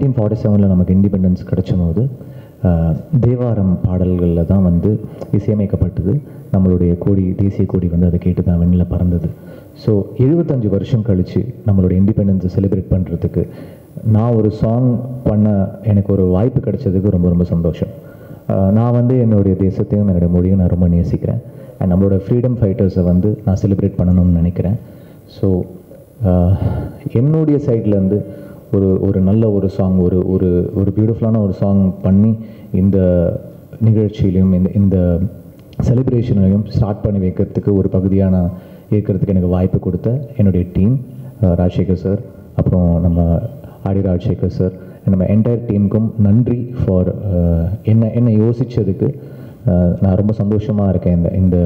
nineteen forty செவனில் நமக்கு independence கிடைச்ச போது ஆஹ், தேவாரம் பாடல்களில் தான் வந்து இசையமைக்கப்பட்டது நம்மளுடைய கொடி தேசிய கொடி வந்து அதை கேட்டு தான் வெண்ணில் பறந்தது ஸோ எழுபத்தஞ்சு வருஷம் கழித்து நம்மளோட இண்டிபெண்டன்ஸை செலிப்ரேட் பண்ணுறதுக்கு நான் ஒரு சாங் பண்ண எனக்கு ஒரு வாய்ப்பு கிடைச்சதுக்கு ரொம்ப ரொம்ப சந்தோஷம் ஆஹ், நான் வந்து என்னுடைய தேசத்தையும் என்னுடைய மொழியும் நான் ரொம்ப நேசிக்கிறேன் அண்ட் நம்மளோட ஃப்ரீடம் ஃபைட்டர்ஸை வந்து நான் செலிப்ரேட் பண்ணணும்னு நினைக்கிறேன் ஸோ என்னுடைய சைட்லேருந்து ஒரு ஒரு நல்ல ஒரு சாங் ஒரு ஒரு ஒரு பியூட்டிஃபுல்லான ஒரு சாங் பண்ணி இந்த நிகழ்ச்சியிலையும் இந்த இந்த செலிப்ரேஷனையும் ஸ்டார்ட் பண்ணி வைக்கிறதுக்கு ஒரு பகுதியாக நான் இருக்கிறதுக்கு எனக்கு வாய்ப்பு கொடுத்த என்னுடைய டீம் ராஜசேகர் சார் அப்புறம் நம்ம ஆடி ராஜசேகர் சார் நம்ம என்டையர் டீமுக்கும் நன்றி ஃபார் என்ன என்னை யோசித்ததுக்கு நான் ரொம்ப சந்தோஷமாக இருக்கேன் இந்த இந்த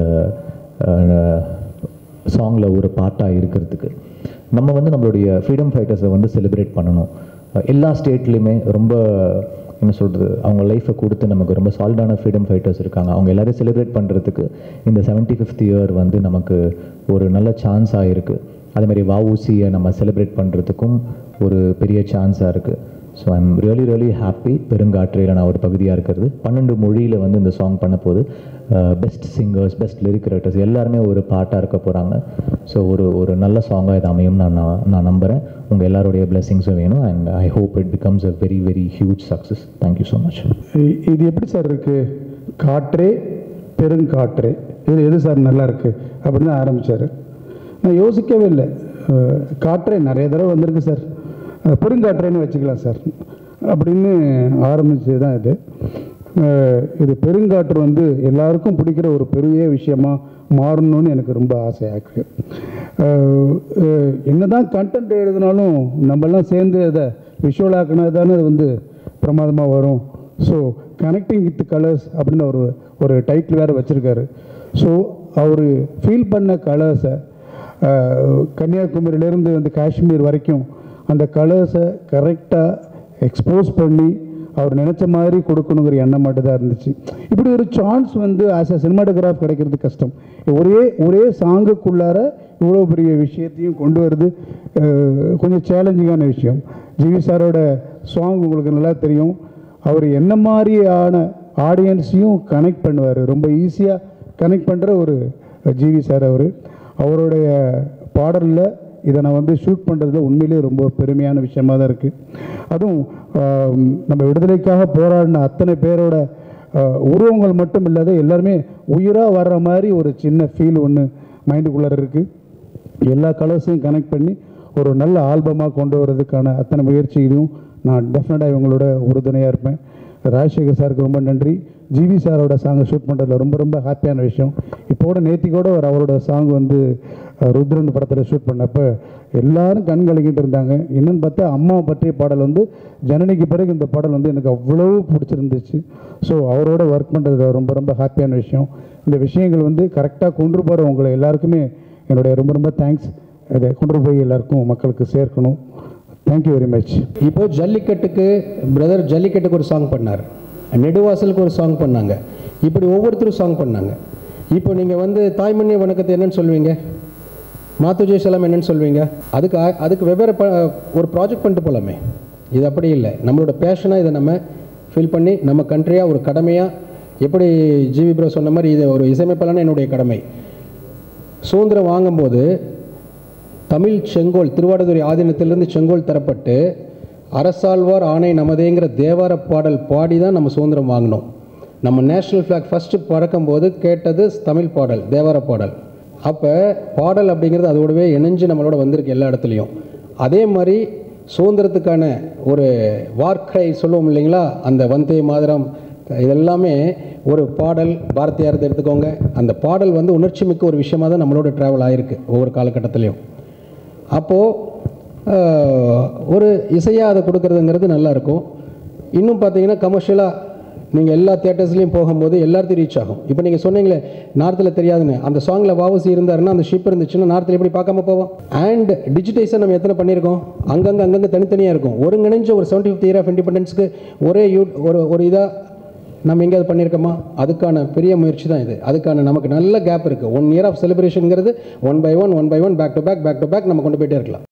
சாங்கில் ஒரு பார்ட்டாக இருக்கிறதுக்கு நம்ம வந்து நம்மளுடைய ஃப்ரீடம் ஃபைட்டர்ஸை வந்து செலிப்ரேட் பண்ணணும் அஹ் எல்லா ஸ்டேட்லேயுமே ரொம்ப என்ன சொல்கிறது அவங்க லைஃப்பை கொடுத்து நமக்கு ரொம்ப சாலிடான ஃப்ரீடம் ஃபைட்டர்ஸ் இருக்காங்க அவங்க எல்லாரையும் செலிப்ரேட் பண்ணுறதுக்கு இந்த செவன்ட்டி ஃபிஃப்த் இயர் வந்து நமக்கு ஒரு நல்ல சான்ஸாக இருக்குது அதேமாதிரி வஉசியை நம்ம செலிப்ரேட் பண்ணுறதுக்கும் ஒரு பெரிய சான்ஸாக இருக்குது so I'm really really happy பெருங்காற்றையில் நான் ஒரு பகுதியாக இருக்கிறது பன்னெண்டு மொழியில் வந்து இந்த சாங் பண்ண போது best singers best lyric writers எல்லாருமே ஒரு பாட்டாக இருக்க போகிறாங்க ஸோ ஒரு ஒரு நல்ல சாங்காக இது அமையும் நான் நான் நான் நம்புகிறேன் உங்கள் எல்லாருடைய பிளெஸிங்ஸும் வேணும் and I hope it becomes a very very huge success thank you so much இ- இது எப்படி சார் இருக்கு காற்றே பெருங்காற்றே இது எது சார் நல்லா இருக்கு அப்படின்னு தான் ஆரம்பிச்சாரு நான் யோசிக்கவே இல்லை அஹ், காற்றே நிறைய தடவை வந்திருக்கு சார் அஹ், பெருங்காற்றேன்னு வச்சுக்கலாம் சார் அப்படின்னு ஆரம்பிச்சது தான் இது அஹ், இது பெருங்காற்று வந்து எல்லாருக்கும் பிடிக்கிற ஒரு பெரிய விஷயமா மாறணும்னு எனக்கு ரொம்ப ஆசையாக இருக்கு அஹ், அஹ், என்னதான் கண்டென்ட் எழுதினாலும் நம்மெல்லாம் சேர்ந்து அதை விஷுவல் ஆக்கினா தானே அது வந்து பிரமாதமாக வரும் ஸோ கனெக்டிங் வித் கலர்ஸ் அப்படின்னு ஒரு ஒரு டைட்டில் வேறு வச்சுருக்காரு ஸோ அவர் ஃபீல் பண்ண கலர்ஸை கன்னியாகுமரியிலேருந்து வந்து காஷ்மீர் வரைக்கும் அந்த கலர்ஸை கரெக்டாக எக்ஸ்போஸ் பண்ணி அவர் நினச்ச மாதிரி கொடுக்கணுங்கிற எண்ணம் மட்டும் தான் இருந்துச்சு இப்படி ஒரு சான்ஸ் வந்து ஆஸ் அ சினிமாட்டோகிராஃப் கிடைக்கிறது கஷ்டம் ஒரே ஒரே சாங்குக்குள்ளார இவ்வளோ பெரிய விஷயத்தையும் கொண்டு வருது அஹ், கொஞ்சம் சேலஞ்சிங்கான விஷயம் ஜிவி சாரோட சாங் உங்களுக்கு நல்லா தெரியும் அவர் என்ன மாதிரியான ஆடியன்ஸையும் கனெக்ட் பண்ணுவார் ரொம்ப ஈஸியாக கனெக்ட் பண்ணுற ஒரு ஜிவி சார் அவர் அவருடைய பாடலில் இதை நான் வந்து ஷூட் பண்ணுறதுல உண்மையிலேயே ரொம்ப பெருமையான விஷயமா தான் இருக்குது அதுவும் ஆம், நம்ம விடுதலைக்காக போராடின அத்தனை பேரோட ஆஹ், உருவங்கள் மட்டும் இல்லாத எல்லாருமே உயிராக வர்ற மாதிரி ஒரு சின்ன ஃபீல் ஒன்று மைண்டுக்குள்ளார இருக்குது எல்லா கலர்ஸையும் கனெக்ட் பண்ணி ஒரு நல்ல ஆல்பமாக கொண்டு வர்றதுக்கான அத்தனை முயற்சியிலும் நான் டெஃபினட்டாக இவங்களோட உறுதுணையாக இருப்பேன் ராஜசேகர் சாருக்கு ரொம்ப நன்றி ஜிவி சாரோட சாங்கை ஷூட் பண்ணுறதுல ரொம்ப ரொம்ப ஹாப்பியான விஷயம் இப்போட நேத்தி கூட ஒரு அவரோட சாங் வந்து அஹ், ருத்ரன் படத்தில் ஷூட் பண்ணப்போ எல்லாரும் கண் கலங்கிட்டு இருந்தாங்க என்னன்னு பார்த்தா அம்மாவை பற்றிய பாடல் வந்து ஜனனிக்கு பிறகு இந்த பாடல் வந்து எனக்கு அவ்வளோ பிடிச்சிருந்துச்சு ஸோ அவரோட ஒர்க் பண்ணுறது ரொம்ப ரொம்ப ஹாப்பியான விஷயம் இந்த விஷயங்கள் வந்து கரெக்டாக கொண்டு போகிற உங்களை எல்லாருக்குமே என்னுடைய ரொம்ப ரொம்ப தேங்க்ஸ் இதை கொண்டு போய் எல்லாருக்கும் மக்களுக்கு சேர்க்கணும் தேங்க்யூ வெரி மச் இப்போ ஜல்லிக்கட்டுக்கு பிரதர் ஜல்லிக்கட்டுக்கு ஒரு சாங் பண்ணார் நெடுவாசலுக்கு ஒரு சாங் பண்ணாங்க இப்படி ஒவ்வொருத்தரும் சாங் பண்ணாங்க இப்போ நீங்கள் வந்து தாய்மண்ணிய வணக்கத்தை என்னன்னு சொல்லுவீங்க மாத்துஜே சலம் என்னன்னு சொல்லுவீங்க அதுக்கு ஆ- அதுக்கு வெவ்வேறு ப ஒரு ப்ராஜெக்ட் பண்ணிட்டு போகலாமே இது அப்படி இல்லை நம்மளோட பேஷனாக இதை நம்ம ஃபீல் பண்ணி நம்ம கண்ட்ரியாக ஒரு கடமையாக எப்படி ஜிவி ப்ரோ சொன்ன மாதிரி இது ஒரு இசையமைப்பாளன என்னுடைய கடமை சுதந்திரம் வாங்கும்போது தமிழ் செங்கோல் திருவாடுதுறை ஆதீனத்திலிருந்து செங்கோல் தரப்பட்டு அரசாழ்வார் ஆணை நமதேங்கிற தேவார பாடல் பாடி தான் நம்ம சுதந்திரம் வாங்கினோம் நம்ம நேஷ்னல் ஃப்ளாக் ஃபஸ்ட்டு பறக்கும்போது கேட்டது தமிழ் பாடல் தேவார பாடல் அப்போ பாடல் அப்படிங்கிறது அதோடவே இணைஞ்சு நம்மளோட வந்திருக்கு எல்லா இடத்துலையும் அதே மாதிரி சுதந்திரத்துக்கான ஒரு வார்க்கை சொல்லுவோம் இல்லைங்களா அந்த வந்தே மாதிரம் இதெல்லாமே ஒரு பாடல் பாரதியாரத்தை எடுத்துக்கோங்க அந்த பாடல் வந்து உணர்ச்சி மிக்க ஒரு விஷயமா தான் நம்மளோட ட்ராவல் ஆயிருக்கு ஒவ்வொரு காலகட்டத்திலையும் அப்போது ஒரு இசையாக அதை கொடுக்கறதுங்கிறது நல்லா இருக்கும் இன்னும் பார்த்தீங்கன்னா கமர்ஷியலாக நீங்கள் எல்லா தியேட்டர்ஸ்லையும் போகும்போது எல்லாத்தையும் ரீச் ஆகும் இப்போ நீங்கள் சொன்னீங்களே நார்த்தில் தெரியாதுன்னு அந்த சாங்கில் வாவசி இருந்தாருன்னா அந்த ஷிப் இருந்துச்சுன்னா நார்த்தில் எப்படி பார்க்காம போவோம் அண்ட் டிஜிட்டைஸாக நம்ம எத்தனை பண்ணியிருக்கோம் அங்கங்கே அங்கங்கே தனித்தனியாக இருக்கும் ஒருங்கிணைஞ்ச ஒரு செவன்டி ஃபிஃப்த் இயர் ஆஃப் இண்டிபெண்டன்ஸ்க்கு ஒரே யூ ஒரு ஒரு இதாக நம்ம எங்கேயாவது பண்ணியிருக்கோமா அதுக்கான பெரிய முயற்சி தான் இது அதுக்கான நமக்கு நல்ல கேப் இருக்குது ஒன் இயர் ஆஃப் செலிப்ரேஷனுங்கிறது one by one one by one back to back back to back நம்ம கொண்டு போயிட்டே இருக்கலாம்